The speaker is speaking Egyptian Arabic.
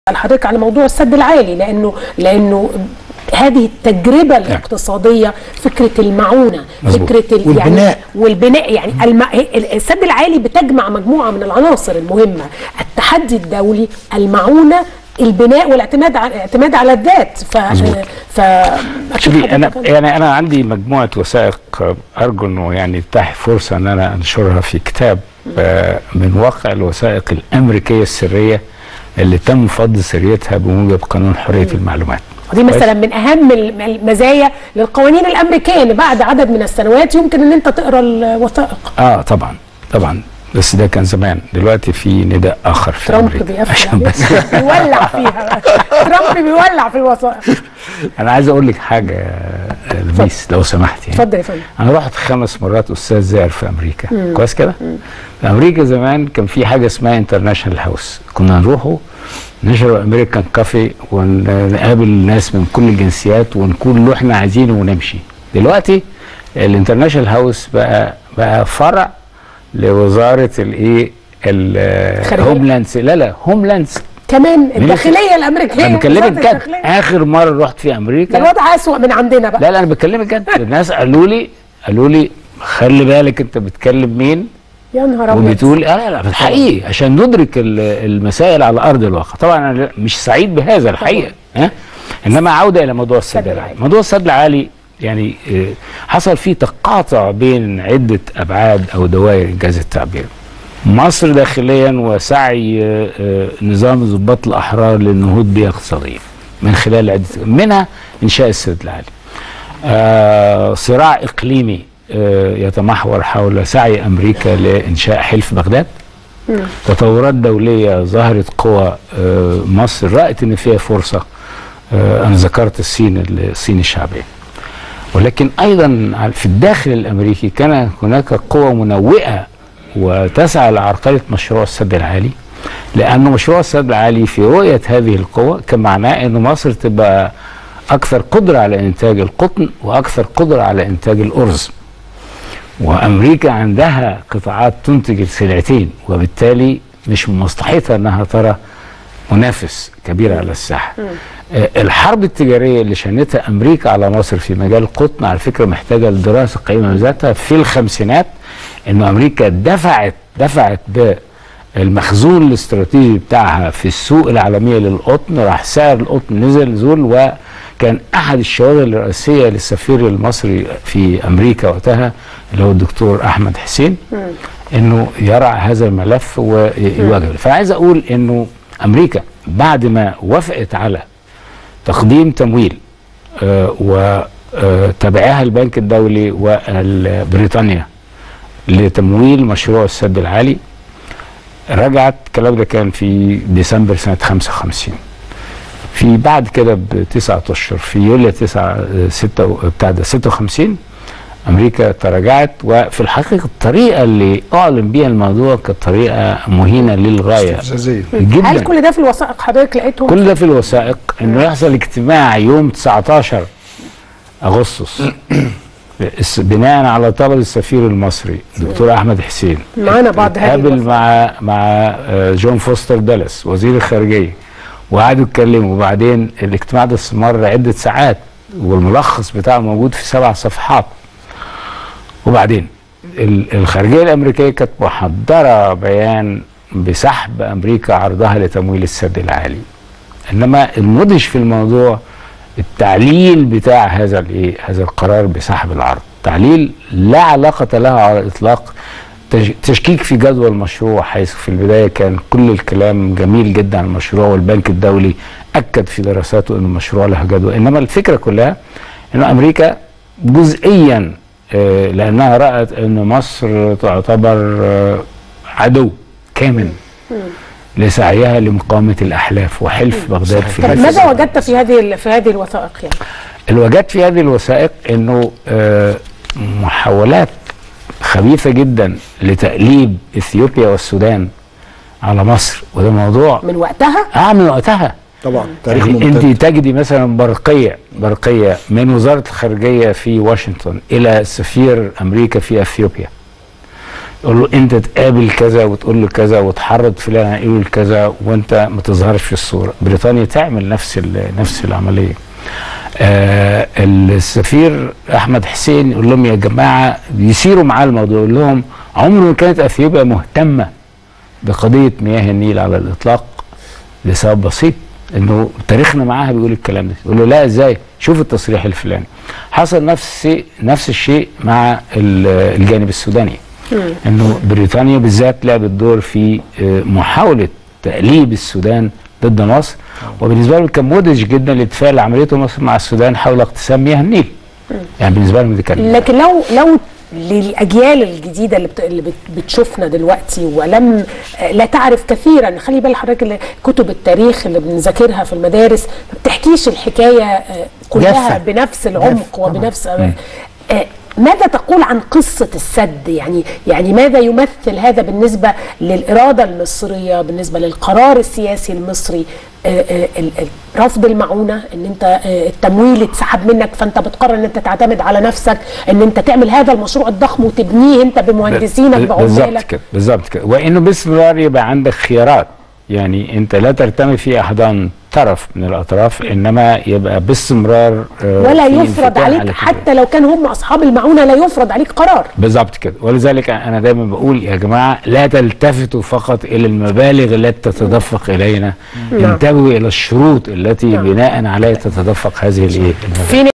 حضرتك على موضوع السد العالي لانه لانه هذه التجربه الاقتصاديه فكره المعونه مظبوط. فكره ال- يعني والبناء. والبناء يعني الم... ال- السد العالي بتجمع مجموعه من العناصر المهمه التحدي الدولي المعونه البناء والاعتماد على الاعتماد على الذات ف مظبوط. ف أكيد شوفي انا حضرتك- يعني انا عندي مجموعه وثائق آه، ارجو انه يعني تتاح فرصه ان انا انشرها في كتاب آه، من واقع الوثائق الامريكيه السريه اللي تم فض سريتها بموجب قانون حريه المعلومات دي مثلا من اهم الم- المزايا للقوانين الامريكيه ان بعد عدد من السنوات يمكن ان انت تقرا الوثائق اه طبعا طبعا بس ده كان زمان دلوقتي في نداء اخر في ترامب امريكا بيقفل عشان عليه. بس بيولع فيها ترامب بيولع في الوثائق انا عايز اقول لك حاجه يا لميس لو سمحت يعني اتفضل يا فندم انا رحت خمس مرات استاذ زائر في امريكا كويس كده في امريكا زمان كان في حاجه اسمها انترناشونال هاوس كنا نروحوا نشرب امريكان كافي ونقابل ناس من كل الجنسيات ونقول له احنا عايزينه ونمشي دلوقتي الانترناشونال هاوس بقى بقى فرع لوزاره الايه الخارجية. الهوملاندز لا لا هوملاندز كمان الداخليه الامريكيه انا بكلمك وزارة جد الداخلية. اخر مره رحت في ده امريكا الوضع اسوء من عندنا بقى لا لا انا بكلمك جد الناس قالوا لي قالوا لي خلي بالك انت بتكلم مين يا نهار ابيض وبتقول اه لا لا حقيقي عشان ندرك ال- المسائل على ارض الواقع طبعا انا مش سعيد بهذا الحقيقه ها انما عوده الى موضوع السد السد العالي العالي. موضوع السد العالي يعني آه، حصل فيه تقاطع بين عده ابعاد او دوائر انجاز التعبير مصر داخليا وسعي آه، آه، نظام ضباط الاحرار للنهوض بها اقتصاديا من خلال عده منها انشاء السد العالي آه، صراع اقليمي آه، يتمحور حول سعي امريكا لانشاء حلف بغداد تطورات دوليه ظهرت قوى آه، مصر رأت ان فيها فرصه آه، انا ذكرت الصين الصين الشعبيه ولكن ايضا في الداخل الامريكي كان هناك قوى منوئه وتسعى لعرقله مشروع السد العالي لأن مشروع السد العالي في رؤية هذه القوى كان معناه أن مصر تبقى أكثر قدرة على إنتاج القطن وأكثر قدرة على إنتاج الأرز وأمريكا عندها قطاعات تنتج السلعتين وبالتالي مش من مصلحتها أنها ترى منافس كبير على الساحة آه، الحرب التجارية اللي شنتها أمريكا على مصر في مجال القطن على فكرة محتاجة لدراسة قيمة ذاتها في الخمسينات أنه أمريكا دفعت دفعت بالمخزون الاستراتيجي بتاعها في السوق العالمية للقطن راح سعر القطن نزل زول وكان أحد الشواغل الرئيسية للسفير المصري في أمريكا وقتها اللي هو الدكتور أحمد حسين انه يرعى هذا الملف ويواجهه فعايز اقول انه امريكا بعد ما وافقت على تقديم تمويل آه، وتبعها البنك الدولي وبريطانيا لتمويل مشروع السد العالي رجعت الكلام ده كان في ديسمبر سنه 55 في بعد كده بتسعة اشهر في يوليو 9 6 بتاع ده 56 امريكا تراجعت وفي الحقيقه الطريقه اللي اعلن بيها الموضوع كانت طريقه مهينه للغايه استفزازيه جدا هل كل ده في الوثائق حضرتك لقيتهم كل ده في الوثائق انه يحصل اجتماع يوم 19 اغسطس الس- بناء على طلب السفير المصري دكتور احمد حسين معانا بعض هذه قابل الوثائق. مع مع آه، جون فوستر دالاس وزير الخارجيه وقعدوا يتكلموا وبعدين الاجتماع ده استمر عده ساعات والملخص بتاعه موجود في سبع صفحات وبعدين ال- الخارجيه الامريكيه كانت محضره بيان بسحب امريكا عرضها لتمويل السد العالي انما المدهش في الموضوع التعليل بتاع هذا الايه هذا القرار بسحب العرض تعليل لا علاقه له على الاطلاق تش- تشكيك في جدوى المشروع حيث في البدايه كان كل الكلام جميل جدا عن المشروع والبنك الدولي اكد في دراساته ان المشروع له جدوى انما الفكره كلها ان امريكا جزئيا آه، لانها رات ان مصر تعتبر آه، عدو كامن لسعيها لمقاومه الاحلاف وحلف بغداد في طب الحزب. ماذا وجدت في هذه ال- في هذه الوثائق يعني؟ الوجدت في هذه الوثائق انه آه، محاولات خبيثه جدا لتأليب اثيوبيا والسودان على مصر وده موضوع من وقتها اه من وقتها طبعا تاريخ يعني ممتد انت تجدي مثلا برقيه برقيه من وزاره الخارجيه في واشنطن الى سفير امريكا في اثيوبيا يقول له انت تقابل كذا وتقول له كذا وتحرض فلان هيقول كذا وانت ما تظهرش في الصوره بريطانيا تعمل نفس ال- نفس العمليه آه السفير احمد حسين يقول لهم يا جماعه يسيروا معاه الموضوع يقول لهم عمر ما كانت اثيوبيا مهتمه بقضيه مياه النيل على الاطلاق لسبب بسيط انه تاريخنا معاها بيقول الكلام ده يقول له لا ازاي شوف التصريح الفلاني حصل نفس نفس الشيء مع ال- الجانب السوداني انه بريطانيا بالذات لعبت دور في آه، محاوله تأليب السودان ضد مصر وبالنسبه لهم كان مدهش جدا الاتفاق اللي عملته مصر مع السودان حول اقتسام مياه النيل يعني بالنسبه لهم دي كانت لكن لو لو للاجيال الجديده اللي, بت... اللي بت... بتشوفنا دلوقتي ولم آه، لا تعرف كثيرا خلي بال حضرتك اللي- كتب التاريخ اللي بنذاكرها في المدارس ما بتحكيش الحكايه آه، كلها جافة. بنفس العمق جافة طبعاً. وبنفس مم. آه، ماذا تقول عن قصة السد يعني يعني ماذا يمثل هذا بالنسبة للإرادة المصرية بالنسبة للقرار السياسي المصري آه، آه، ال- ال- رفض المعونة ان انت آه، التمويل اتسحب منك فانت بتقرر ان انت تعتمد على نفسك ان انت تعمل هذا المشروع الضخم وتبنيه انت بمهندسينك ب- بالظبط بعمالك كده بالظبط كده وانه باستمرار يبقى عندك خيارات يعني انت لا ترتمي في احضان طرف من الاطراف انما يبقى باستمرار آه، ولا في يفرض انفتاح عليك على كده. حتى لو كان هم اصحاب المعونة لا يفرض عليك قرار بالظبط كده ولذلك انا دايما بقول يا جماعه لا تلتفتوا فقط الى المبالغ التي تتدفق الينا نعم. انتبهوا الى الشروط التي نعم. بناء عليها تتدفق هذه الايه المبالغ في